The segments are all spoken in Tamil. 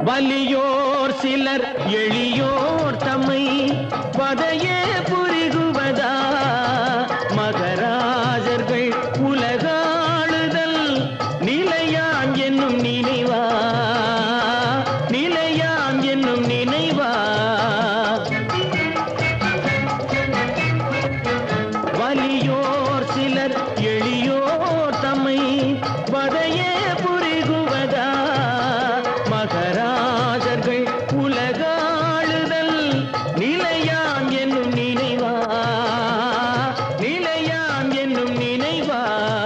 வலியோர் சிலர் எளியோர் தம்மை பதையே புரிகுவதா மகராஜர்கள் உலகாளுதல் நிலையாம் என்னும் நினைவா நிலையாம் என்னும் நினைவா வலியோர் சிலர் எளியோர் தம்மை வதையே புரிகுவதா மகராஜர்கள் உலகாளுதல் நிலையாம் என்னும் நினைவா நிலையாம் என்னும் நினைவா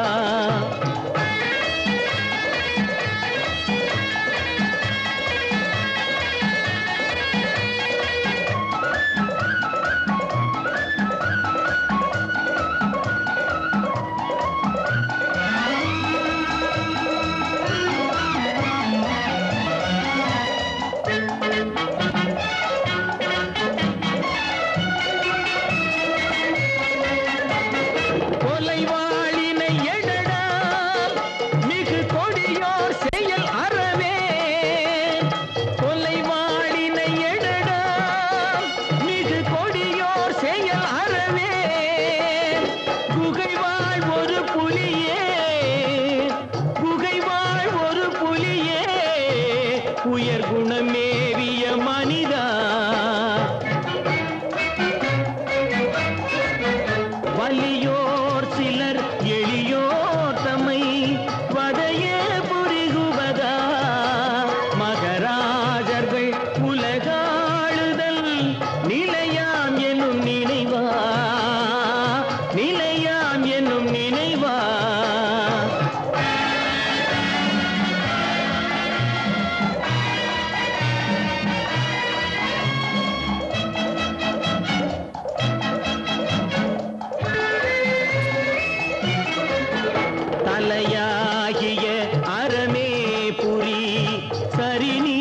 கொலைவாளினை எழடா மிகு கொடியோர் செயல் அறவே கொலைவாளினை எழடா மிகு கொடியோர் செயல் அறவே குகைவாழ் ஒரு புலியே குகைவாழ் ஒரு புலியே உயர் குணமேவிய மனிதா வலியோர் சிலர் எளியோர் தம்மை வதையே புரிகுவதா மகராஜர்கள் உலகாளுதல் நிலையாம் என்னும் நினைவா நிலையாம் என்னும் நினைவா தலையாகிய அறமே புரி சரிநீ